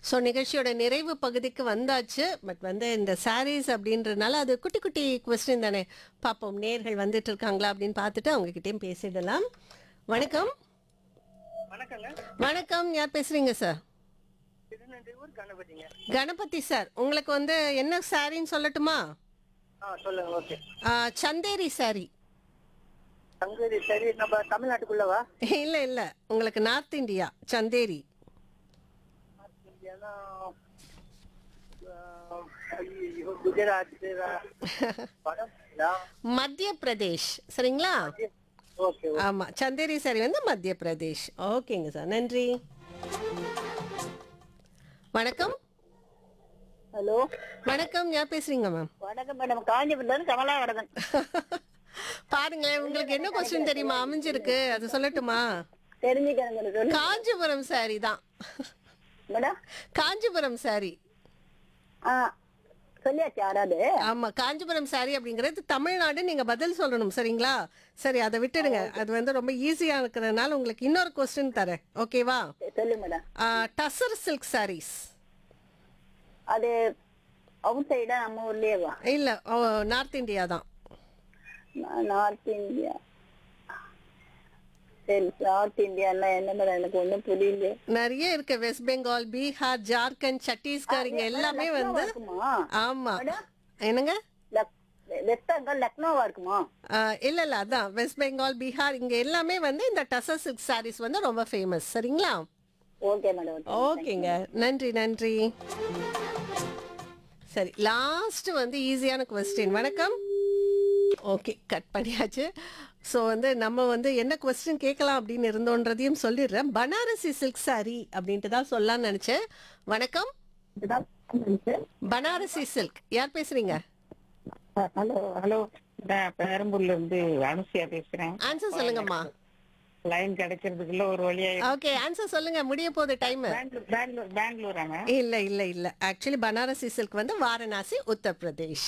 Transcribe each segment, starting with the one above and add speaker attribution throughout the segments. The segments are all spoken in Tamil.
Speaker 1: ஸோ நிகழ்ச்சியோட நிறைவு பகுதிக்கு வந்தாச்சு பட் வந்து இந்த சாரீஸ் அப்படின்றதுனால அது குட்டி குட்டி கொஸ்டின் தானே பார்ப்போம் நேர்கள் வந்துட்டு இருக்காங்களா அப்படின்னு பார்த்துட்டு அவங்க கிட்டேயும் பேசிடலாம் வணக்கம்
Speaker 2: வணக்கங்க
Speaker 1: வணக்கம் யார் பேசுறீங்க சார்
Speaker 2: திருநெல்வேலூர் கணபதிங்க
Speaker 1: கணபதி சார் உங்களுக்கு வந்து என்ன சாரின்னு சொல்லட்டுமா
Speaker 2: ஆ சொல்லுங்க ஓகே
Speaker 1: ஆ, சந்தேரி சாரி
Speaker 2: சங்கரி சரி நம்ம தமிழ்நாட்டுக்குள்ளவா
Speaker 1: இல்ல இல்ல உங்களுக்கு நார்த் இந்தியா சந்தேரி
Speaker 2: இந்தியானா ஐயோ குஜராத் வடங்களா
Speaker 1: மத்திய பிரதேஷ் சரிங்களா
Speaker 2: ஓகே
Speaker 1: ஆமா சந்தேரி சாரி வந்து மத்திய பிரதேஷ் ஓகேங்க சார் நன்றி வணக்கம்
Speaker 2: ஹலோ
Speaker 1: வணக்கம் யார் பேசுறீங்க மேம்
Speaker 2: வணக்கம் மேடம் காஞ்சிபுரம் கமலா வடகன்
Speaker 1: பாருங்களேன் உங்களுக்கு என்ன கொஸ்டின் தெரியுமா அமைஞ்சிருக்கு அது சொல்லட்டுமா
Speaker 2: தெரிஞ்சுக்கிறேன் மேடம் சொல்லு
Speaker 1: காஞ்சிபுரம் சாரி தான்
Speaker 2: மேடம்
Speaker 1: காஞ்சிபுரம் சாரி
Speaker 2: ஆ சொல்லியாச்சு யாராவது
Speaker 1: ஆமா காஞ்சிபுரம் சாரி அப்படிங்கிறது தமிழ்நாடு நீங்க பதில் சொல்லணும் சரிங்களா சரி அதை விட்டுடுங்க அது வந்து ரொம்ப ஈஸியா இருக்கிறதுனால உங்களுக்கு இன்னொரு கொஸ்டின் தரேன் ஓகேவா
Speaker 2: சொல்லு மேடம்
Speaker 1: டசர் சில்க் சாரீஸ்
Speaker 2: அது அவுட் சைடா நம்ம ஊர்லயேவா
Speaker 1: இல்ல நார்த் இந்தியா தான்
Speaker 2: நார்த் இந்தியா சரி நார்த் இந்தியான்னா என்ன மேடம் எனக்கு ஒன்றும் புரியல
Speaker 1: நிறைய இருக்கு வெஸ்ட் பெங்கால் பீகார் ஜார்க்கண்ட் சத்தீஸ்கர் இங்க எல்லாமே வந்து
Speaker 2: இருக்குமா
Speaker 1: ஆமா என்னங்க
Speaker 2: லக்- வெஸ்ட் பெங்கால் லக்னோவா இருக்குமா
Speaker 1: ஆ, இல்ல இல்ல அதான் வெஸ்ட் பெங்கால் பீகார் இங்க எல்லாமே வந்து இந்த டசர் சில்க் சாரீஸ் வந்து ரொம்ப ஃபேமஸ் சரிங்களா
Speaker 2: ஓகே மேடம் ஓகே
Speaker 1: ஓகேங்க நன்றி நன்றி சரி லாஸ்ட் வந்து ஈஸியான கொஸ்டின் வணக்கம் ஓகே கட் பண்ணியாச்சு ஸோ வந்து நம்ம வந்து என்ன கொஸ்டின் கேட்கலாம் அப்படின்னு இருந்தோன்றதையும் சொல்லிடுறேன் பனாரசி சில்க் சாரி அப்படின்ட்டு தான் சொல்லலாம்னு நினச்சேன் வணக்கம் பனாரசி சில்க் யார் பேசுறீங்க
Speaker 3: ஹலோ ஹலோ நான் பெரம்பூர்ல இருந்து அனுசியா பேசுறேன்
Speaker 1: ஆன்சர் சொல்லுங்கம்மா
Speaker 3: லைன் கிடைக்கிறதுக்குள்ள ஒரு வழியா
Speaker 1: ஓகே ஆன்சர் சொல்லுங்க முடிய போகுது டைம்
Speaker 3: பெங்களூர் பெங்களூர் பெங்களூராங்க
Speaker 1: இல்ல இல்ல இல்ல ஆக்சுவலி பனாரசி சில்க் வந்து வாரணாசி உத்தரப்பிரதேஷ்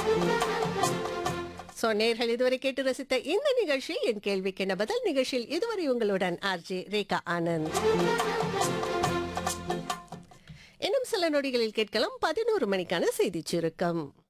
Speaker 1: சோ நேர்கள் இதுவரை கேட்டு ரசித்த இந்த நிகழ்ச்சி என் கேள்விக்கு என்ன பதில் நிகழ்ச்சியில் இதுவரை உங்களுடன் ஆர்ஜே ரேகா ஆனந்த் இன்னும் சில நொடிகளில் கேட்கலாம் பதினோரு மணிக்கான செய்தி சுருக்கம்